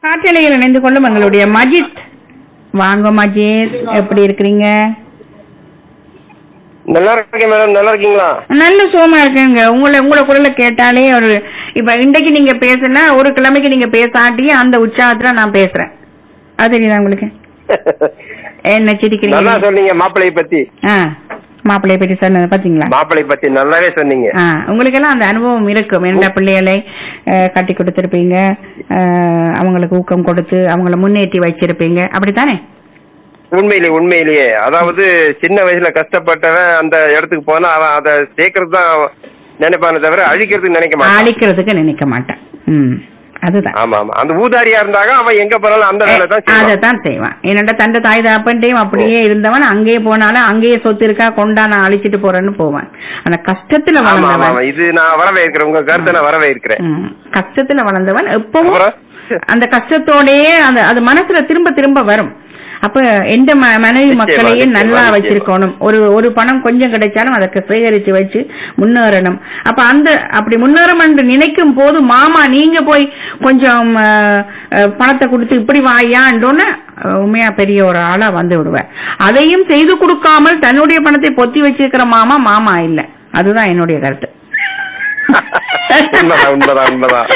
காற்றலையில் இணைந்து கொள்ளும் எங்களுடைய மஜித் வாங்க மஜித் எப்படி இருக்கிறீங்க நல்லா இருக்கேன் மேடம் நல்லா இருக்கீங்களா நல்ல சோமா இருக்குங்க உங்களை உங்களை குரலை கேட்டாலே ஒரு இப்ப இன்றைக்கு நீங்க பேசுனா ஒரு கிழமைக்கு நீங்க பேசாட்டியே அந்த உற்சாகத்துல நான் பேசுறேன் அது தெரியுதா உங்களுக்கு என்ன நல்லா சிரிக்கிறீங்க சொன்னீங்க மாப்பிள்ளைய பத்தி ஆ மாப்பிள்ளைய பத்தி சொன்னது பாத்தீங்களா மாப்பிள்ளை பத்தி நல்லாவே சொன்னீங்க ஆ உங்களுக்கெல்லாம் அந்த அனுபவம் இருக்கும் எந்த பிள்ளைகளை அஹ், கட்டி கொடுத்திருப்பீங்க அஹ், அவங்களுக்கு ஊக்கம் கொடுத்து அவங்கள முன்னேற்றி வச்சிருப்பீங்க அப்படித்தானே உண்மையிலேயே உண்மையிலேயே அதாவது சின்ன வயசுல கஷ்டப்பட்டவன் அந்த இடத்துக்கு போனா அவன் அதை சேர்க்கறது தான் நினைப்பானே தவிர அழிக்கிறதுக்கு நினைக்க மாட்டான் அழிக்கிறதுக்கு நினைக்க மாட்டேன் ம் அதுதான் ஆமா ஆமா அந்த ஊதாரியா இருந்தாங்க அவன் எங்க போனாலும் அந்த வேலை தான் செய்வான் அதைத்தான் செய்வான் என்னோட தந்தை தாய் தாப்பன்ட்டையும் அப்படியே இருந்தவன் அங்கேயே போனாலும் அங்கேயே சொத்து இருக்கா கொண்டா நான் அழிச்சிட்டு போறேன்னு போவான் அந்த கஷ்டத்துல ஆமா ஆமா வளர்ந்தவன் ஆமா. இது நான் வரவே இருக்கிறேன் உங்க கருத்தை நான் வரவே இருக்கிறேன் ம், கஷ்டத்துல வளர்ந்தவன் எப்பவும் அப்புறம் அந்த கஷ்டத்தோடயே அந்த அது மனசுல திரும்ப திரும்ப வரும் அப்ப எந்த ம- மனைவி நிச்சயமா, மக்களையும் நிச்சயமா, நல்லா நிச்சயமா. வச்சிருக்கணும் ஒரு ஒரு பணம் கொஞ்சம் கிடைச்சாலும் அதற்கு சேகரிச்சு வச்சு முன்னேறணும் அப்ப அந்த அப்படி முன்னேறம் என்று நினைக்கும் போது மாமா நீங்க போய் கொஞ்சம் அஹ், அஹ், பணத்தை கொடுத்து இப்படி வாயான்றோன்னு உண்மையா பெரிய ஒரு ஆளா வந்து விடுவேன் அதையும் செய்து கொடுக்காமல் தன்னுடைய பணத்தை பொத்தி வச்சிருக்கிற மாமா மாமா இல்ல அதுதான் என்னுடைய கருத்து உண்மைதான் உண்மைதான் உண்மைதான்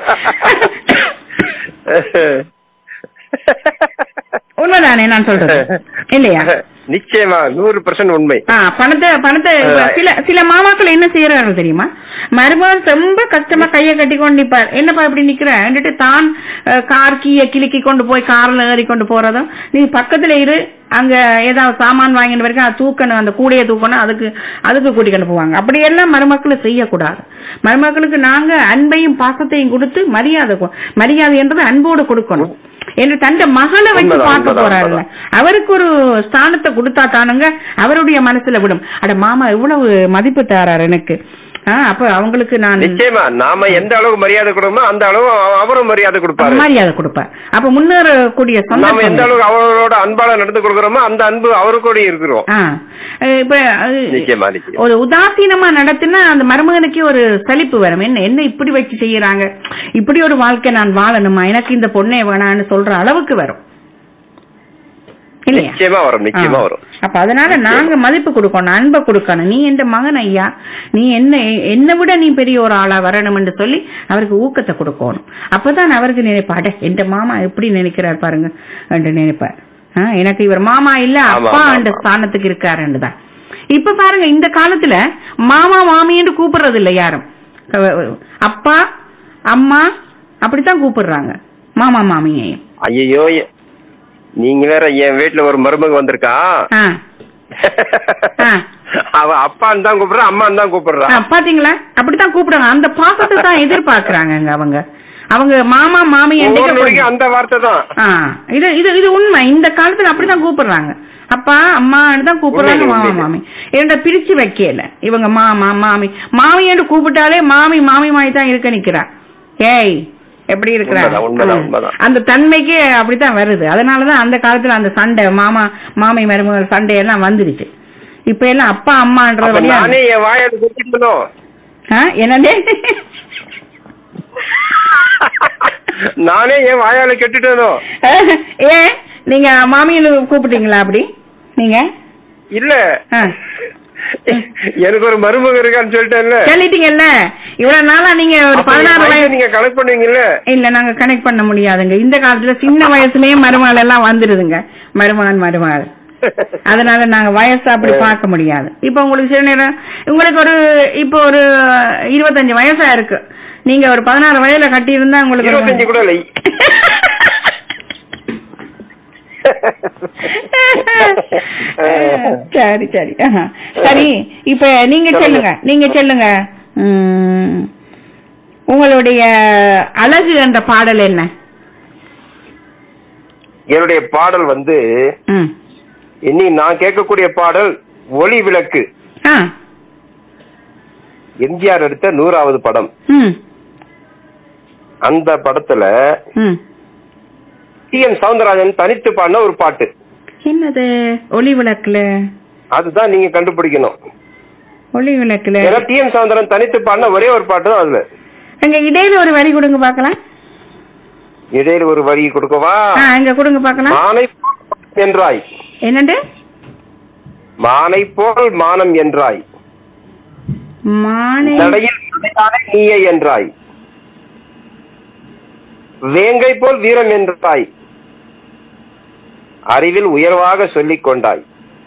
உண்மைதானே நான் சொல்றது இல்லையா நிச்சயமா நூறு பர்சன்ட் உண்மை ஆ, பணத்தை பணத்தை இப்ப சில சில மாமாக்கள் என்ன செய்யறாங்க தெரியுமா மருமகன் ரொம்ப கஷ்டமா கைய கட்டி கொண்டு நிப்பார் என்னப்பா இப்படி நிக்கிறேன்ட்டு தான் அஹ், கார் கீய கிலுக்கி கொண்டு போய் கார்ல ஏறி கொண்டு போறதும் நீ பக்கத்துல இரு அங்க ஏதாவது சாமான் வாங்கிட்டு வரைக்கும் அது தூக்கணும் அந்த கூடையை தூக்கணும் அதுக்கு அதுக்கு கூட்டிக்கொண்டு போவாங்க அப்படியெல்லாம் மருமக்களை செய்யக்கூடாது மருமக்களுக்கு நாங்க அன்பையும் பாசத்தையும் கொடுத்து மரியாதை கொ- மரியாதை என்றது அன்போடு கொடுக்கணும் என்று தந்த மகளை வச்சு உண்மைதான், பார்க்க உண்மைதான், போறாருல்ல அவருக்கு ஒரு ஸ்தானத்தை கொடுத்தா தானுங்க அவருடைய மனசுல விடும் அட மாமா இவ்வளவு மதிப்பு தாரார் எனக்கு ஆ, அப்ப அவங்களுக்கு நான் நிச்சயமா நாம எந்த அளவுக்கு மரியாதை கொடுக்கணுமோ அந்த அளவு அவ- அவரும் மரியாதை கொடுப்பாரு மரியாதை கொடுப்பேன் அப்ப முன்னேறக்கூடிய நாம எந்த சந்தர்ப்பம் அளவுக்கு அவரோட அன்பால நடந்து கொடுக்கறோமோ அந்த அன்பு அவருக்கூட இருக்கிறோம் ஆ, அஹ் இப்ப அஹ், நிச்சயமா நிச்சயம் ஒரு உதாசீனமா நடத்தினா அந்த மருமகனுக்கே ஒரு சலிப்பு வரும் என்ன என்ன இப்படி வச்சு செய்யறாங்க இப்படி ஒரு வாழ்க்கை நான் வாழணுமா எனக்கு இந்த பொண்ணே வேணான்னு சொல்ற அளவுக்கு வரும் இல்லையா நிச்சயமா வரும் நிச்சயமா ஆ. வரும் அப்ப அதனால நாங்க மதிப்பு கொடுக்கணும் அன்பை கொடுக்கணும் நீ எந்த மகன் ஐயா நீ என்ன என்னை விட நீ பெரிய ஒரு ஆளா வரணும் என்று சொல்லி அவருக்கு ஊக்கத்தை கொடுக்கணும் அப்பதான் அவருக்கு நினைப்பாட எந்த மாமா எப்படி நினைக்கிறார் பாருங்க என்று நினைப்பார் ஆ, எனக்கு இவர் மாமா இல்ல ஆமா, அப்பா ஆமா, என்ற ஆமா. ஸ்தானத்துக்கு இருக்காருன்னு தான் இப்ப பாருங்க இந்த காலத்துல மாமா மாமி என்று கூப்பிடுறது இல்ல யாரும் அஹ், அப்பா அம்மா அப்படித்தான் கூப்பிடுறாங்க மாமா மாமியையும் ஐயோ நீங்க வேற என் வீட்டுல ஒரு மருமக வந்திருக்கா ஆ ஆ. அவ அப்பான்னு தான் கூப்பிடுறா அம்மான்னு தான் கூப்பிடுறா ஆ, பாத்தீங்களா அப்படித்தான் கூப்பிடுறாங்க அந்த பாசத்தை தான் எதிர்பார்க்கறாங்க அவங்க அவங்க மாமா மாமி ஒவ்வொரு என்னைக்கு வரைக்கும் அந்த வார்த்தை தான் ஆ, இது இது இது உண்மை இந்த காலத்துல அப்படிதான் கூப்பிடுறாங்க அப்பா அம்மா தான் கூப்பிடுறாங்க உண்மையிலே, மாமா உண்மையிலே. மாமி இரண்ட பிரிச்சு வைக்கல இவங்க மாமா மாமி மாமி என்று கூப்பிட்டாலே மாமி மாமி மாமி தான் இருக்க நிக்கிறா ஏய் எப்படி இருக்கிறா உண்மைதான், உண்மைதான், ம். உண்மைதான். அந்த தன்மைக்கே அப்படித்தான் வருது அதனாலதான் அந்த காலத்துல அந்த சண்டை மாமா மாமி மருமகள் சண்டை எல்லாம் வந்துருச்சு இப்ப எல்லாம் அப்பா அம்மான்ற அப்ப வழியா நானே என் வாயால கொட்டிக்கணும் ஆ, என்னது நானே என் வாயால கெட்டுட்டனோ ஏன் நீங்க மாமியில கூப்பிட்டீங்களா அப்படி நீங்க இல்ல ஆ. எனக்கு ஒரு மருமக இருக்கான்னு சொல்லிட்டேன்ல சொல்லிட்டீங்கல்ல இவ்வளவு நாளா நீங்க ஒரு அப்ப என் பதினாறு வயசை வயசு நீங்க கணக்கு பண்ணுவீங்கல்ல இல்ல நாங்க கனெக்ட் பண்ண முடியாதுங்க இந்த காலத்துல சின்ன வயசுலயே மருமகள் எல்லாம் வந்துருதுங்க மருமகன் மருமகள் அதனால நாங்க வயசு அப்படி பார்க்க முடியாது இப்ப உங்களுக்கு சில நேரம் உங்களுக்கு ஒரு இப்போ ஒரு இருபத்தஞ்சு வயசா இருக்கு நீங்க ஒரு பதினாறு வயதுல கட்டி இருந்தா உங்களுக்கு ஒரு- இருபத்தஞ்சு கூட இல்லை சரி சரி ஆஹா. சரி இப்ப நீங்க சொல்லுங்க நீங்க சொல்லுங்க உம், உங்களுடைய அழகு என்ற பாடல் என்ன என்னுடைய பாடல் வந்து ம். இனி நான் கேட்கக்கூடிய பாடல் ஒளி விளக்கு ஆ. எம்ஜிஆர் எடுத்த நூறாவது படம் ம். அந்த படத்துல ம். டி என் சவுந்தரராஜன் தனித்து பாடின ஒரு பாட்டு என்னது ஒளி விளக்குல அதுதான் நீங்க கண்டுபிடிக்கணும் ஒளி விளக்குல ஏன்னா டி எம் சவுந்தரன் தனித்து பாடின ஒரே ஒரு பாட்டு தான் அதுல எங்க இடையில ஒரு வரி கொடுங்க பாக்கலாம் இடையில ஒரு வரி கொடுக்கவா ஆ, இங்க கொடுங்க பார்க்கலாம் மானை போல் என்றாய் என்னண்டு மானை போல் மானம் என்றாய் மானை நடையில் நடையானே நீயே என்றாய் வேங்கை போல் வீரம் என்றாய் அறிவில் உயர்வாக சொல்லிக் கொண்டாய்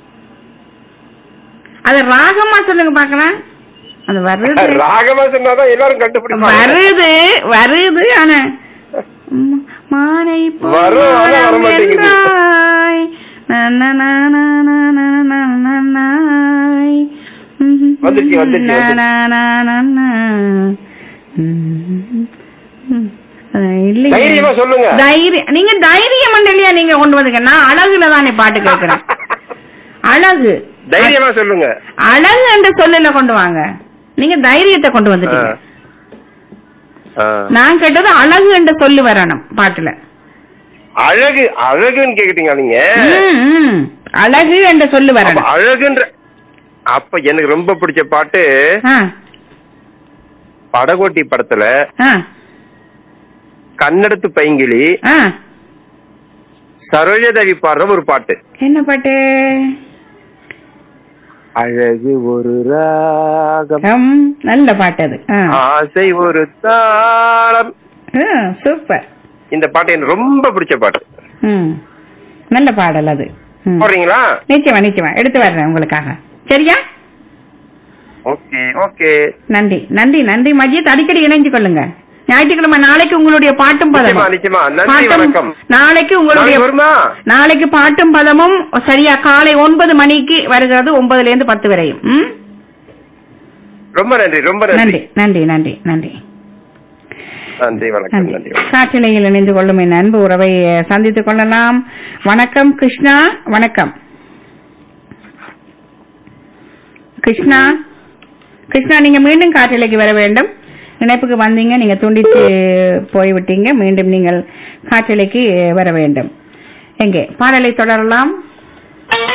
அத ராகமா சொல்லுங்க பார்க்கலாம் அது வருது ராகமா சொன்னாதான் எல்லாரும் கண்டுபிடிப்பாங்க வருது வருது ஆனா ம- மானை போல் வரும், ஆனா வர மனம் மாட்டேங்குது. என்றாய். நா, நா, நா, நா, நா, நா, நா, நா, நாய். வந்துருச்சு, வந்துருச்சு, நா, வந்துருச்சு. நா, நா, நா, நா. ம், ம். அஹ் இல்லையே. தைரியமா சொல்லுங்க தைரியம் நீங்க தைரியம் இல்லையா நீங்க கொண்டு வந்துங்க நான் அழகுல தானே பாட்டு கேட்கிறேன் அழகு தைரியமா சொல்லுங்க அழகு என்ற சொல்லல கொண்டு வாங்க நீங்க தைரியத்தை கொண்டு வந்துட்டீங்க ஆ. ஆ. நான் கேட்டது அழகு என்ற சொல்லு வரணும் பாட்டுல அழகு அழகுன்னு கேக்குறீங்க நீங்க ம், ம். அழகு என்ற சொல்லு அப்ப வரணும் அழகுன்ற அப்ப எனக்கு ரொம்ப பிடிச்ச பாட்டு ஆ, படகோட்டி படத்துல ஆ, கன்னடத்து பைங்கிளி ஆ. சரோஜதேவி பாடுற ஒரு பாட்டு என்ன பாட்டு அழகு ஒரு ராகம் ஹம், நல்ல பாட்டு அது ஆ. ஆசை ஒரு தாளம் ஆ, சூப்பர் இந்த பாட்டு எனக்கு ரொம்ப பிடிச்ச பாட்டு ம். நல்ல பாடல் அது ம். போடுறீங்களா நிச்சயமா நிச்சயமா எடுத்து வர்றேன் உங்களுக்காக சரியா ஓகே ஓகே நன்றி நன்றி நன்றி மஜித் அடிக்கடி இணைஞ்சு கொள்ளுங்க ஞாயிற்றுக்கிழமை நாளைக்கு உங்களுடைய பாட்டும் நிச்சயமா பதமும் நிச்சயமா நன்றி பாட்டும் வணக்கம் நாளைக்கு உங்களுடைய நாளைக்கு வருமா நாளைக்கு பாட்டும் பதமும் சரியா காலை ஒன்பது மணிக்கு வருகிறது ஒன்பதுல இருந்து பத்து வரையும் ம்? ரொம்ப நன்றி ரொம்ப நன்றி நன்றி நன்றி நன்றி நன்றி நன்றி வணக்கம் நன்றி நன்றி வணக்கம். காற்றிலையில் இணைந்து கொள்ளும் என் அன்பு உறவை அஹ், சந்தித்துக் கொள்ளலாம் வணக்கம் கிருஷ்ணா வணக்கம் கிருஷ்ணா கிருஷ்ணா நீங்க மீண்டும் காற்றிலைக்கு வர வேண்டும் இணைப்புக்கு வந்தீங்க நீங்க துண்டித்து போய்விட்டீங்க மீண்டும் நீங்கள் காற்றிலைக்கு வர வேண்டும் எங்கே பாடலை தொடரலாம்